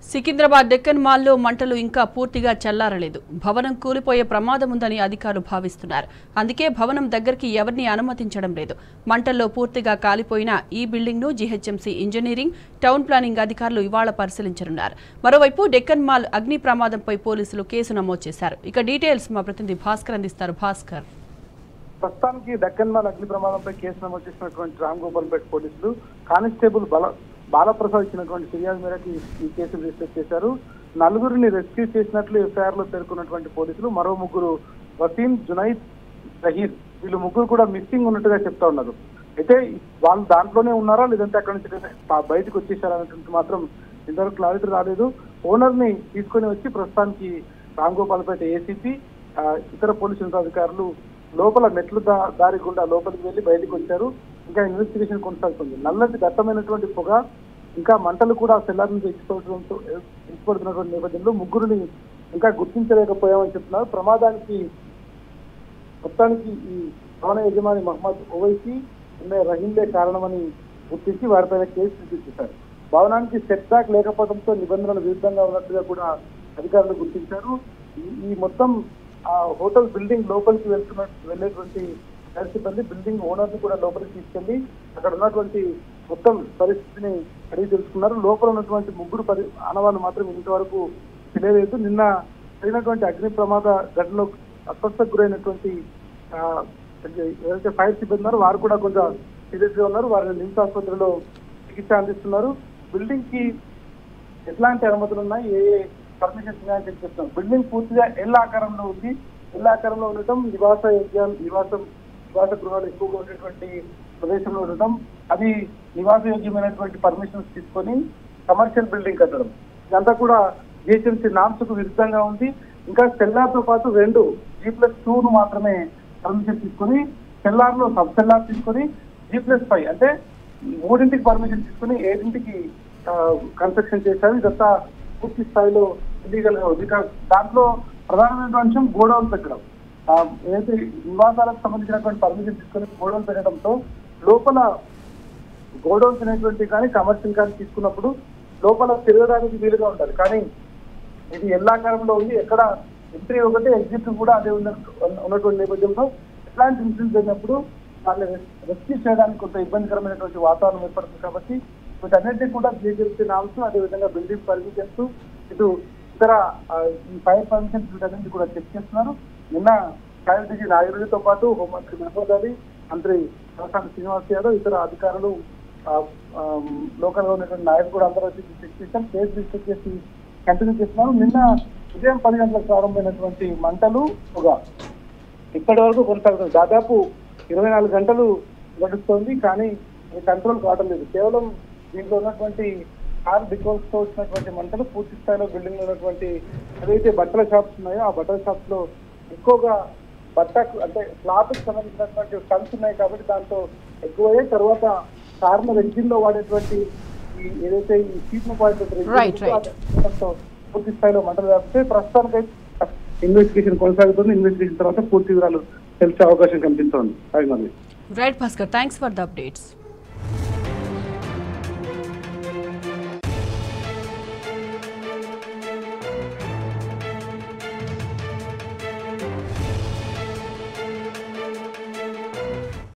సికింద్రాబాద్ డెక్కన్ మాల్లో మంటలు ఇంకా పూర్తిగా చల్లారలేదు భవనం కూలిపోయే ప్రమాదం ఉందని అధికారులు భావిస్తున్నారు అందుకే భవనం దగ్గరికి ఎవరిని అనుమతించడం లేదు మంటల్లో పూర్తిగా కాలిపోయిన ఈ బిల్డింగ్ ను జీహెచ్ఎంసీ ఇంజనీరింగ్ టౌన్ ప్లానింగ్ అధికారులు ఇవాళ పరిశీలించనున్నారు మరోవైపు డెక్కన్ మాల్ అగ్ని ప్రమాదంపై పోలీసులు కేసు నమోదు చేశారు ఇక డీటెయిల్స్ మా ప్రతినిధి భాస్కర్ అందిస్తారు భాస్కర్ ప్రస్తుతానికి దక్కన్ మాల్ అగ్ని ప్రమాదంపై కేసు నమోదు చేసినటువంటి రామ్ గోపాల్పేట పోలీసులు కానిస్టేబుల్ బల బాలప్రసాద్ ఇచ్చినటువంటి ఫిర్యాదు మేరకు ఈ- ఈ కేసు రిజిస్టర్ చేశారు నలుగురిని రెస్క్యూ చేసినట్లు ఎఫ్ఐఆర్ లో పేర్కొన్నటువంటి పోలీసులు మరో ముగ్గురు వసీం జునైద్ జహీర్ వీళ్ళు ముగ్గురు కూడా మిస్సింగ్ ఉన్నట్టుగా చెప్తా ఉన్నారు అయితే వాళ్ళు దాంట్లోనే ఉన్నారా లేదంటే అక్కడి నుంచి బ- బయటకు వచ్చేసారా అనేటువంటి మాత్రం ఇంతవరకు క్లారిటీ రాలేదు ఓనర్ ని తీసుకొని వచ్చి ప్రస్తుతానికి రామ్ గోపాల్పేట ఏసీపీ ఇతర పోలీసు ఉన్నతాధికారులు లోపల మెట్లు దా- దారి గుండా లోపలికి వెళ్లి బయటకు వచ్చారు ఇంకా ఇన్వెస్టిగేషన్ కొనసాగుతుంది నల్లటి దట్టమైనటువంటి పొగ ఇంకా మంటలు కూడా సెల్లార్ నుంచి ఎక్కిపడుతుండటంతో ఎక్కిపడుతున్నటువంటి నేపథ్యంలో ముగ్గురిని ఇంకా గుర్తించలేకపోయామని చెప్తున్నారు ప్రమాదానికి మొత్తానికి ఈ భవన యజమాని మహమ్మద్ ఓవైసీ ఎమ్మె రహీంలే కారణమని గుర్తించి వారిపైన కేసు చూపించారు భవనానికి సెట్ బ్యాక్ లేకపోవడంతో నిబంధనల విరుద్ధంగా ఉన్నట్టుగా కూడా అధికారులు గుర్తించారు ఈ- ఈ మొత్తం ఆ హోటల్ బిల్డింగ్ లోపలికి వెళ్తున్న వెళ్ళేటువంటి ఫైర్ సిబ్బంది బిల్డింగ్ ఓనర్ ని కూడా లోపలికి తీసుకెళ్లి అక్కడ ఉన్నటువంటి మొత్తం పరిస్థితిని అడిగి తెలుసుకున్నారు లోపల ఉన్నటువంటి ముగ్గురు పరి ఆనవాళ్ళు మాత్రం ఇంతవరకు తెలియలేదు నిన్న జరిగినటువంటి అగ్ని ప్రమాద ఘటనలో అస్వస్థకు గురైనటువంటి ఆ, ఎవరైతే ఫైర్ సిబ్బంది ఉన్నారో వారు కూడా కొంచెం సీరియస్ గా ఉన్నారు వారిని నిమ్స్ ఆసుపత్రిలో చికిత్స అందిస్తున్నారు బిల్డింగ్ కి ఎట్లాంటి అనుమతులు ఉన్నాయి ఏ ఏ పర్మిషన్స్ ఉన్నాయని చెప్పి చెప్తున్నాం బిల్డింగ్ పూర్తిగా ఎల్ ఆకారంలో ఉంది ఎల్ ఆకారంలో ఉండటం నివాస యోగ్యం నివాసం నివాస గృహాలు ఎక్కువగా ఉండేటువంటి ప్రదేశంలో ఉండటం అది నివాస యోగ్యమైనటువంటి పర్మిషన్స్ తీసుకొని కమర్షియల్ బిల్డింగ్ కట్టడం ఇదంతా కూడా జిహెచ్ఎంసీ నామ్స్ కు విరుద్ధంగా ఉంది ఇంకా సెల్లార్ తో పాటు రెండు జీ ప్లస్ టూ ను మాత్రమే పర్మిషన్ తీసుకొని సెల్లార్ లో సబ్ సెల్లార్ తీసుకొని జీ ప్లస్ ఫైవ్ అంటే మూడింటికి పర్మిషన్ తీసుకుని ఏడింటికి కన్స్ట్రక్షన్ చేశారు ఇదంతా పూర్తి స్థాయిలో ఇల్లీగల్ గా ఉంది ఇక దాంట్లో ప్రధానమైన అంశం గోడౌన్ పెట్టడం ఆ, ఏదైతే నివాసాలకు సంబంధించినటువంటి పర్మిషన్ తీసుకుని గోడౌన్ పెట్టడంతో లోపల గోడౌన్స్ అనేటువంటి కానీ కమర్షియల్ కానీ తీసుకున్నప్పుడు లోపల తిరగడానికి వీలుగా ఉండాలి కానీ ఇది ఎల్లాకారంలో ఉంది ఎక్కడ ఎంట్రీ ఒకటి ఎగ్జిట్ కూడా అదే ఉన్న ఉన్నటువంటి నేపథ్యంలో ఎట్లాంటి ఇన్సిడెంట్ జరిగినప్పుడు వాళ్ళని రెస్క్యూ చేయడానికి కొంత ఇబ్బందికరమైనటువంటి వాతావరణం ఏర్పడుతుంది కాబట్టి వీటన్నిటికీ కూడా జీజెల్సీ నామ్స్ అదేవిధంగా బిల్డింగ్ పర్మిషన్స్ ఇటు ఇతర ఆ, ఈ ఫైర్ పర్మిషన్స్ వీటన్నింటి కూడా చెక్ చేస్తున్నారు నిన్న ఫైర్ డీజీ నాగిరెడ్డితో పాటు హోంమంత్రి మహమూద్ అలీ మంత్రి తలసాని శ్రీనివాస్ యాదవ్ ఇతర అధికారులు లోకల్ గా ఉన్నటువంటి నాయకులు కూడా అందరూ వచ్చి చెక్ చేశారు కేసు రిజిస్టర్ చేసి కంటిన్యూ చేస్తున్నారు నిన్న ఉదయం పది గంటలకు ప్రారంభమైనటువంటి మంటలు పొగ ఇప్పటి వరకు కొనసాగుతుంది దాదాపు ఇరవై నాలుగు గంటలు గడుస్తోంది కానీ ఇది కంట్రోల్ కావడం లేదు కేవలం దీంట్లో ఉన్నటువంటి కార్ డికోల్స్ తో వచ్చినటువంటి మంటలు పూర్తి స్థాయిలో బిల్డింగ్ లో ఉన్నటువంటి ఏదైతే బట్టల షాప్స్ ఉన్నాయో ఆ బట్టల షాప్స్ లో ఎక్కువగా బట్టకు అంటే క్లాత్ కి సంబంధించినటువంటి కన్స్ ఉన్నాయి కాబట్టి దాంతో ఎక్కువయ్యే తర్వాత కార్నర్ ఎంజిన్ లో వాడేటువంటి ఈ ఏదైతే ఈ సీట్ Right, right. పూర్తి స్థాయిలో మంటలు వ్యాపితే ప్రస్తుతానికైతే ఇన్వెస్టిగేషన్ కొనసాగుతుంది ఇన్వెస్టిగేషన్ తర్వాత పూర్తి వివరాలు తెలిసే అవకాశం కనిపిస్తోంది అది మరి right Bhaskar thanks for the updates